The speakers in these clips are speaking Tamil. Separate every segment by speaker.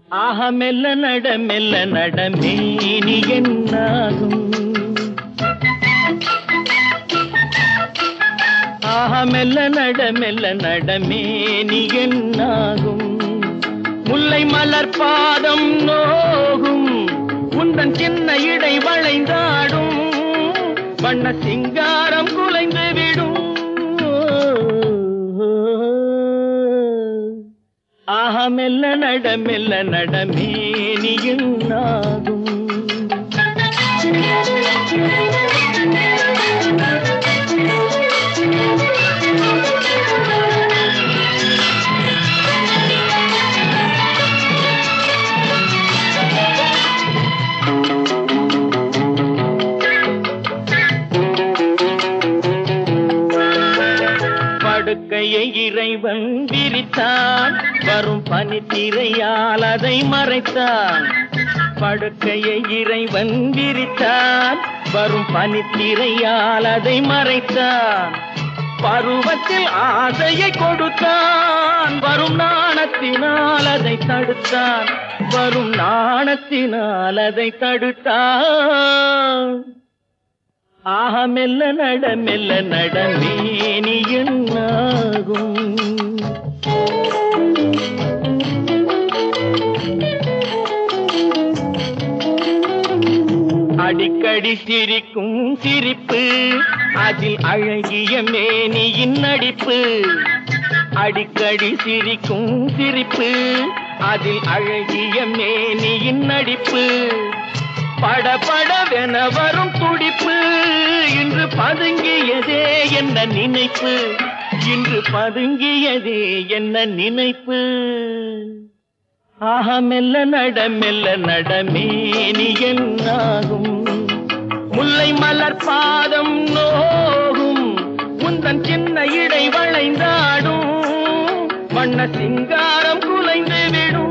Speaker 1: ஆக மெல்ல நட மெல்ல நட மேனி என்னாகும் ஆக மெல்ல நட மெல்ல நட மேனி என்னாகும் முல்லை மலர் பாதம் நோகும் உந்தன் சின்ன இடை வளைந்தாடும் வண்ண சிங்காரம் குலைந்து விடும் ஆஹா மெல்ல நட மெல்ல நட மேனியும் நாகும் படுக்கையை இறைவன் விரித்தான் வரும் பனித்திரையால் அதை மறைத்தான் படுக்கையை இறைவன் விரித்தான் வரும் பனித்திரையால் அதை மறைத்தான் பருவத்தில் ஆசையை கொடுத்தான் வரும் நாணத்தினால் அதை தடுத்தான் வரும் நாணத்தினால் அதை தடுத்தான் ஆக மெல்ல நட மெல்ல நட மேனியன்னாகும் அடிக்கடி சிரிக்கும் சிரிப்பு அதில் அழகிய மேனியின் நடிப்பு அடிக்கடி சிரிக்கும் சிரிப்பு அதில் அழகிய மேனியின் நடிப்பு படபடவென வரும் துடிப்பு இன்று பதுங்கியதே என்ன நினைப்பு இன்று பதுங்கியதே என்ன நினைப்பு ஆஹா மெல்ல நட மெல்ல நட மேனி என்னாகும் முல்லை மலர் பாதம் நோகும் முந்தன் சின்ன இடை வளைந்தாடும் வண்ண சிங்காரம் குலைந்து விடும்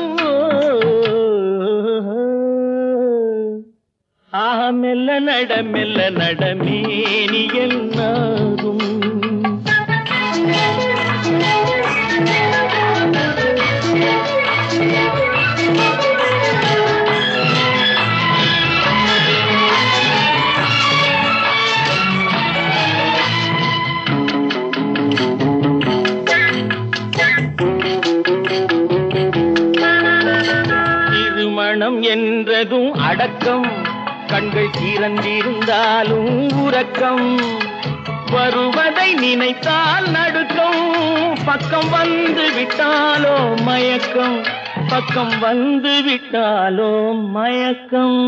Speaker 1: ஆஹா மெல்ல நட மெல்ல நட மேனி என்னாகும் திருமணம் என்றதும் அடக்கம் கண்கள் திறந்திருந்தாலும் உறக்கம் வருவதை நினைத்தால் நடுக்கம் பக்கம் வந்து விட்டாலோ மயக்கம் பக்கம் வந்து விட்டாலோ மயக்கம்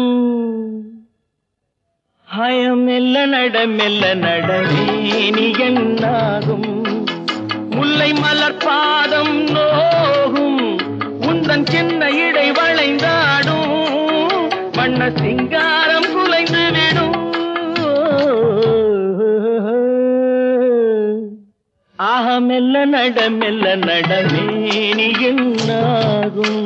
Speaker 1: ஹயம் மெல்ல நட மெல்ல நட நீ என்னாகும் முல்லை மலர் பாதம் நோகும் உந்தன் சின்ன இடை வளைந்தாடும் வண்ண சிங்காரம் குலைந்து விடும் ஆக மெல்ல நட மெல்ல நட மேனி என்னாகும்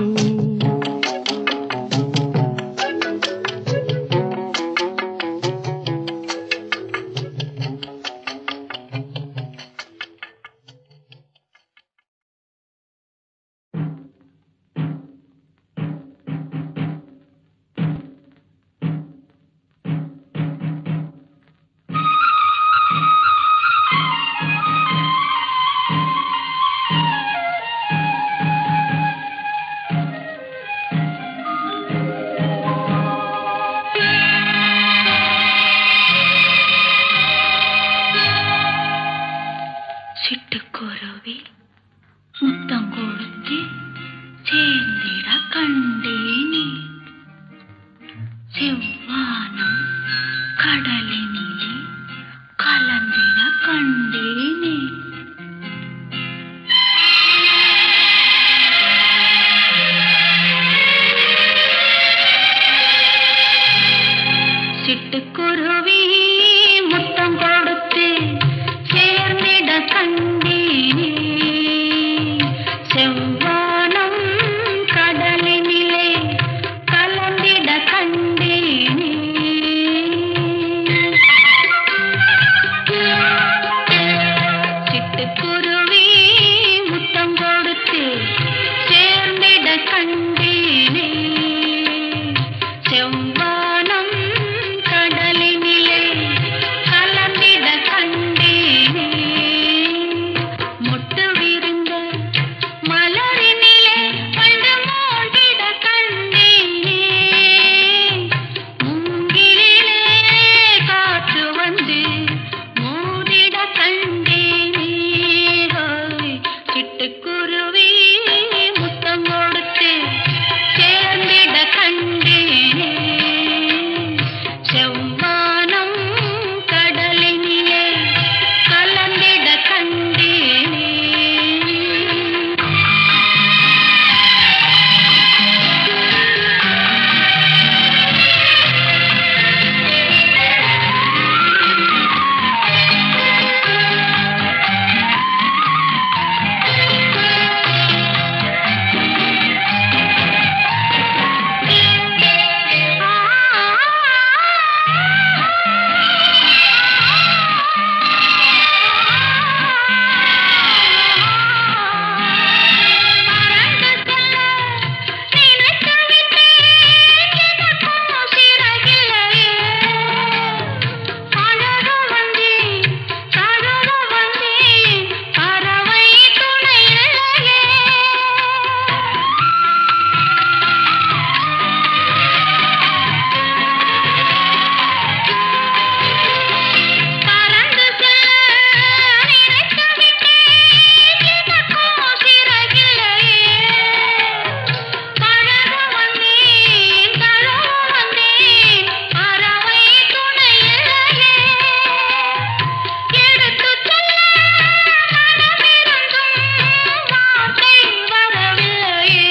Speaker 2: சிட்டுக்குருவி முத்தம் கொடுத்து சேர்ந்திட கண்டேனே செவ்வானம் கடலினிலே கலந்திட கண்டேனே சிட்டுக்குருவி முத்தம் கொடுத்து சேர்ந்திட கண்டேனே செவ்வானம் கடலினிலே கண்டேனே செவ்வானம் கடலினிலே கலந்திட கண்டேனே மொட்டு விரிந்த மலரினிலே வண்டு மூடிட கண்டேனே மூங்கிலிலே காற்று வந்து மூடிட கண்டேனே ஹோய் சிட்டுக்குருவி முத்தம் கொடுத்து சேர்ந்திட கண்டேனே செவ்வானம் கடலினிலே கலந்திட கண்டேனே பறவை துணை இல்லையே பறந்து செல்ல நினைத்து விட்டேன் எனக்கும் சிறகில்லையே பழக வந்தேன் தழுவ வந்தேன் பறவை துணை இல்லையே எடுத்துச் சொல்ல மனமிருந்தும் வார்த்தை வரவில்லையே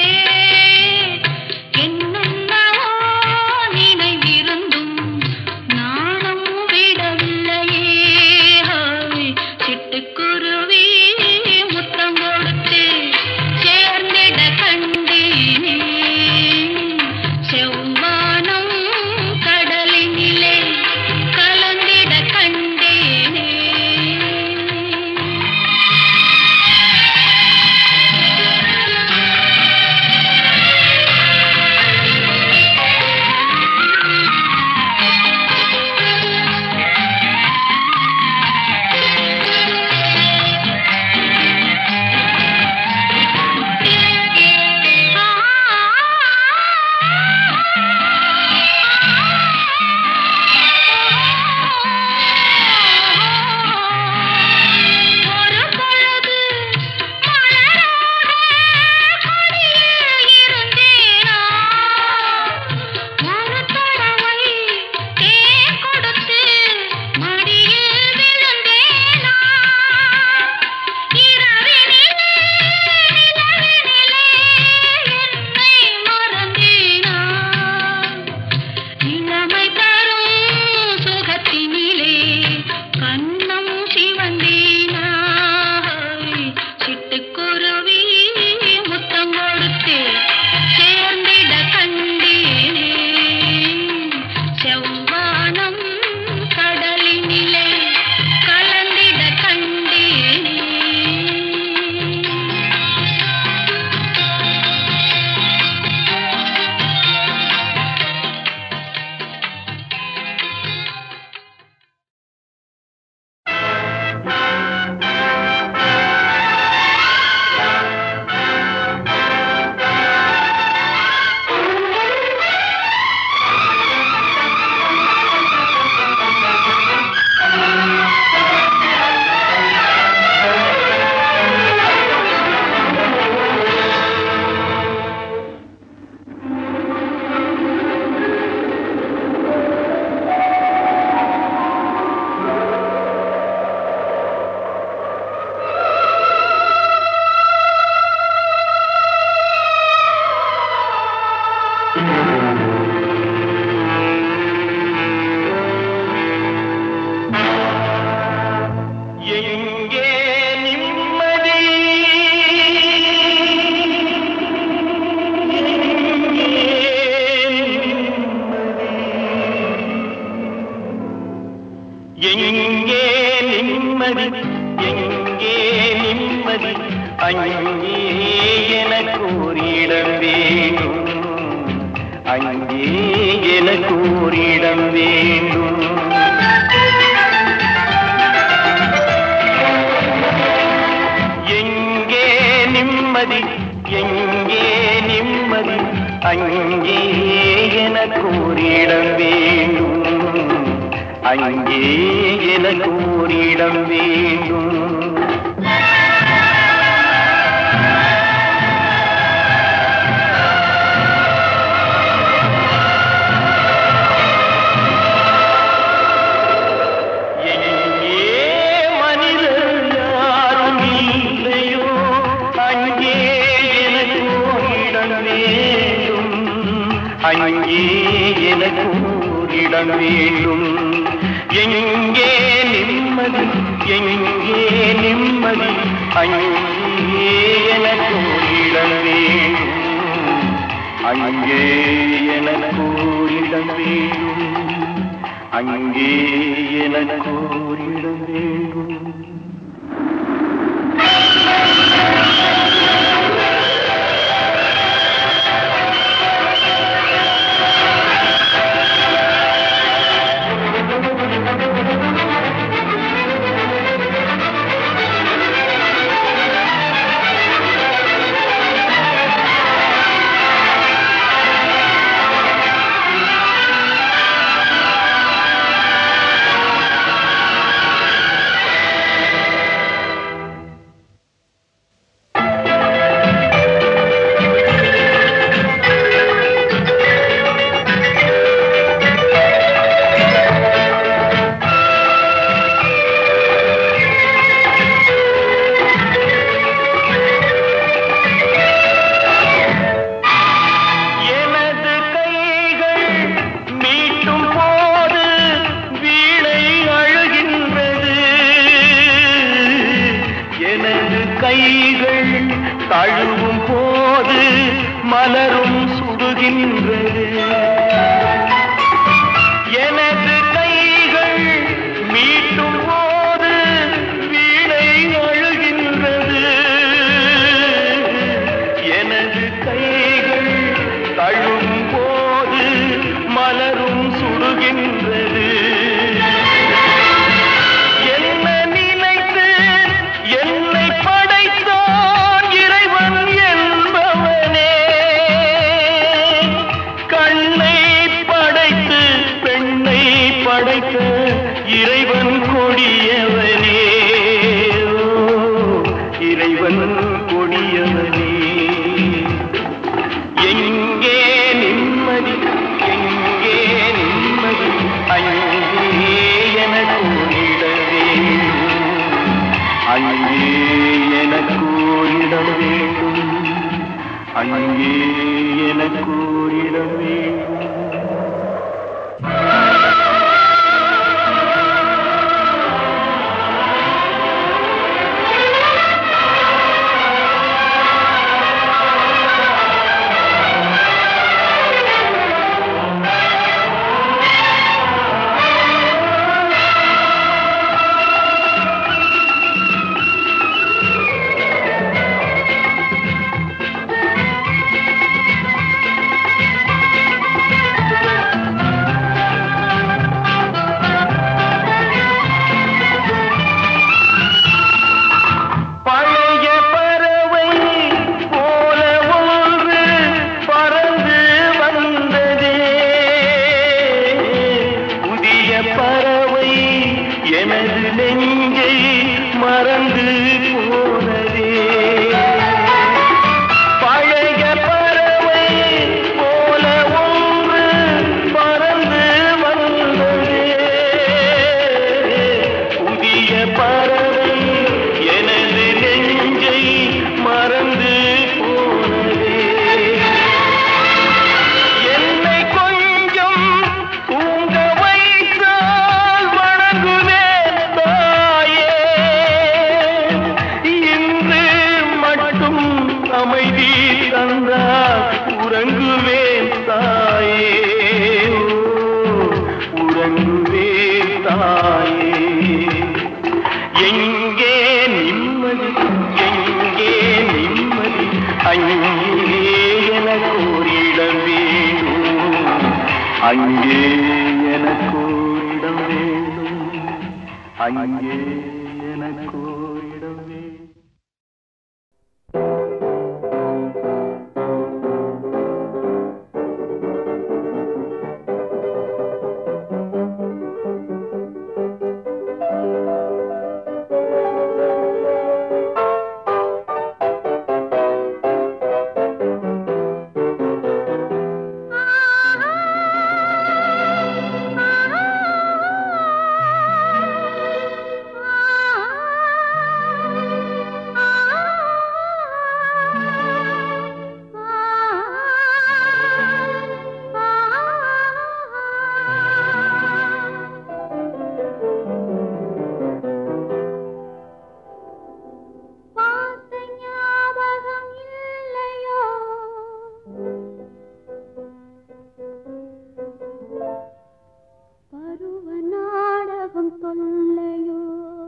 Speaker 2: என்னென்னவோ நினைவிருந்தும் நாணம் விடவில்லையே ஹோய் சிட்டுக்குருவி முத்தம் கொடுத்து சேர்ந்திட கண்டேனே செவ்வானம் கடலினிலே கலந்திட கண்டேனே ஒரு பொழுது மலரோட கொடியில் இருந்தேனா ஒரு தடவை தேன் கொடுத்து மடியில் விழுந்தேனா இரவினிலே நிலவினிலே என்னை மறந்தேனா இளமை தரும் சுகத்தினிலே கண்ணம் சிவந்தேனா சிட்டுக்குருவி முத்தம் கொடுத்து சேர்ந்திட கண்டேனே செவ்வானம் கடலினிலே கலந்திட கண்டேனே
Speaker 1: எங்கே நிம்மதி எங்கே நிம்மதி எங்கே நிம்மதி அங்கே எனக்கு ஒரு இடம் வேண்டும் அங்கே எனக்கு ஓரிடம் வேண்டும் எங்கே நிம்மதி எங்கே நிம்மதி அங்கே எனக்கு ஓரிடம் வேண்டும் அங்கே எனக்கு ஓரிடம் வேண்டும் எங்கே மனிதர் யாரும் இல்லையோ அங்கே எனக்கு ஓரிடம் வேண்டும் அங்கே எனக்கு ஓரிடம் வேண்டும் எங்கே நிம்மதி எங்கே நிம்மதி அங்கே எனக்கு ஓரிடம் வேண்டும் அங்கே எனக்கு ஓரிடம் வேண்டும் அங்கே எனக்கு ஓரிடம் வேண்டும் எனது கைகள் மீட்டும் போது வீணை அழுகின்றது எனது கைகள் தழுவும் போது மலரும் சுடுகின்றது எனது கைகள் மீட்டும் போது வீணை அழுகின்றது எனது கைகள் தழும் போது மலரும் சுடுகின்றது என்ன நினைத்து என்னை படைத்தான் இறைவன் என்பவனே கண்ணை படைத்து பெண்ணை படைத்த இறைவன் கொடியவனே ஓ, இறைவன் கொடியவனே எங்கே நிம்மதி எங்கே நிம்மதி அங்கே எனக்கு ஓரிட வேண்டும் அங்கே எனக்கு ஓரிடம் வேண்டும் அங்கே எனக்கு ஓரிடம் வேண்டும் அங்கே எனக்கு இடம் வேண்டும் அங்கே எனக்கு இடம் வேண்டும்
Speaker 2: பார்த்த ஞாபகம் இல்லையோ பருவ நாடகம் தொல்லையோ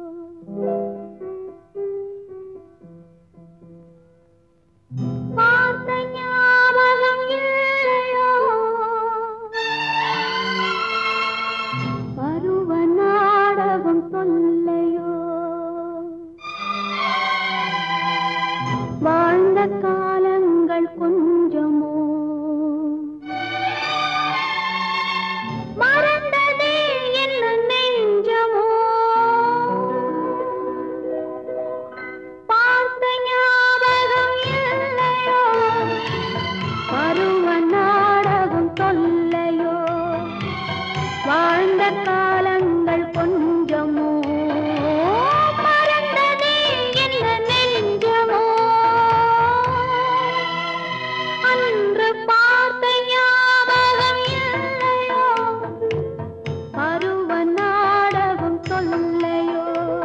Speaker 2: பார்த்த ஞாபகம் இல்லையோ பருவ நாடகம் தொல்லையோ வாழ்ந்த காலங்கள் கொஞ்சமோ மறந்ததே என்ன நெஞ்சமோ பார்த்த ஞாபகம் இல்லையோ பருவ நாடகம் தொல்லையோ வாழ்ந்த காலங்கள் கொஞ்சமோ மறந்ததே என்ன நெஞ்சமோ அன்று பார்த்த ஞாபகம் இல்லையோ பருவ நாடகம் தொல்லையோ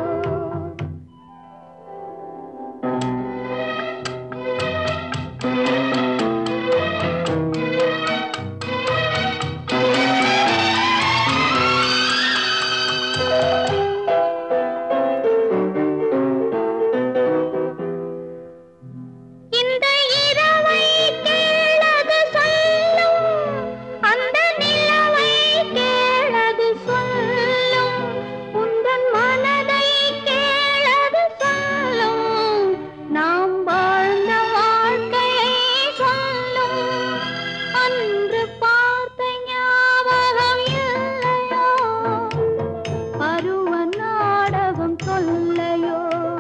Speaker 2: இந்த இரவை கேளது சொல்லும் அந்த நிலவை கேளது சொல்லும் உந்தன் மனதை கேளது சொல்லும் நாம் வாழ்ந்த வாழ்க்கையை சொல்லும் அன்று பார்த்த ஞாபகம் இல்லையோ பருவ நாடகம் சொல்லையோ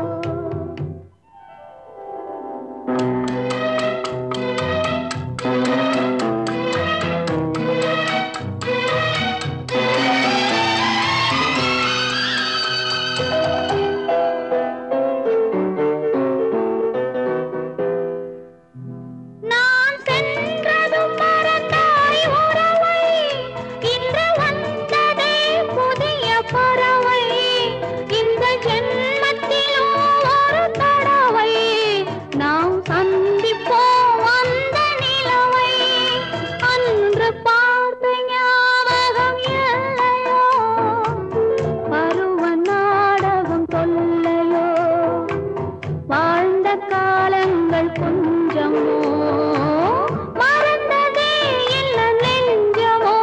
Speaker 2: நான் சென்றதும் மறந்தாய் உறவை இன்று வந்ததே புதிய பறவை இந்த ஜென்மத்திலும் ஒரு தடவை நாம் சந்திப்போம் அந்த நிலவை அன்று பார்த்த ஞாபகம் இல்லையோ பருவ நாடகம் தொல்லையோ வாழ்ந்த காலங்கள் கொஞ்சமோ மறந்ததே இல்ல நெஞ்சமோ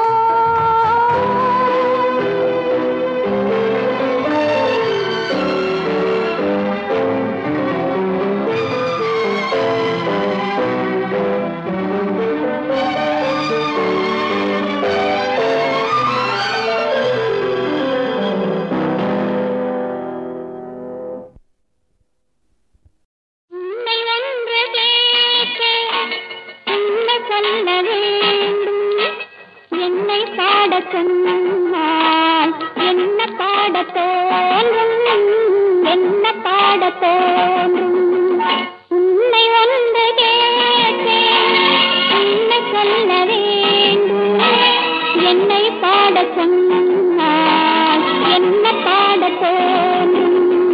Speaker 2: உன்னை ஒன்று கேட்க உன்னை சொல்ல வேண்டும் என்னை பாடச் சொன்னால் என்ன பாடத் தோன்றும் என்ன பாடத் தோன்றும் உன்னை ஒன்று கேட்க உன்னை சொல்ல வேண்டும் என்னை பாடச் சொன்னால் என்ன பாடத் தோன்றும்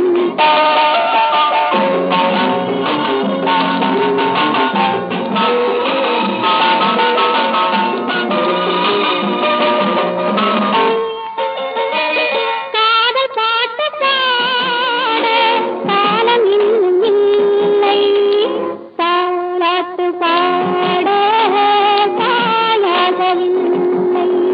Speaker 2: காதல் பாட்டு பாட காலம் இன்னும் இல்லை தாலாட்டு பாட காயாகவில்லை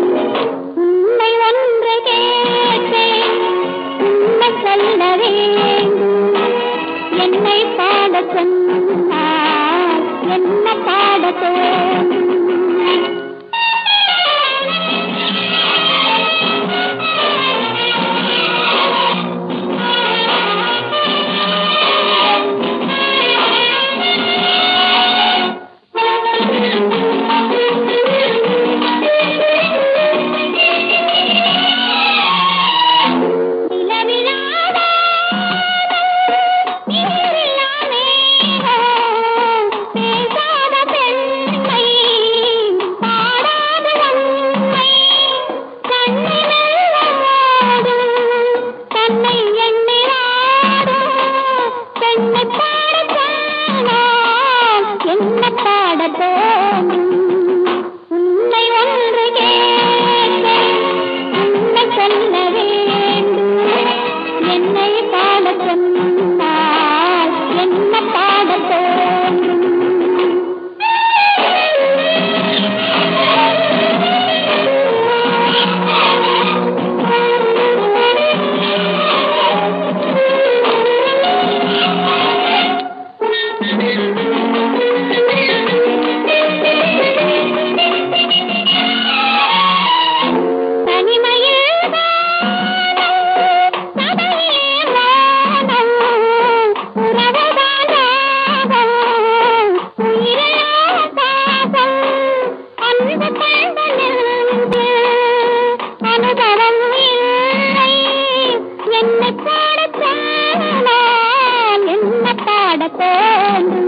Speaker 2: உன்னை பாடச் சொன்னால் என்ன பாடத் தோன்றும்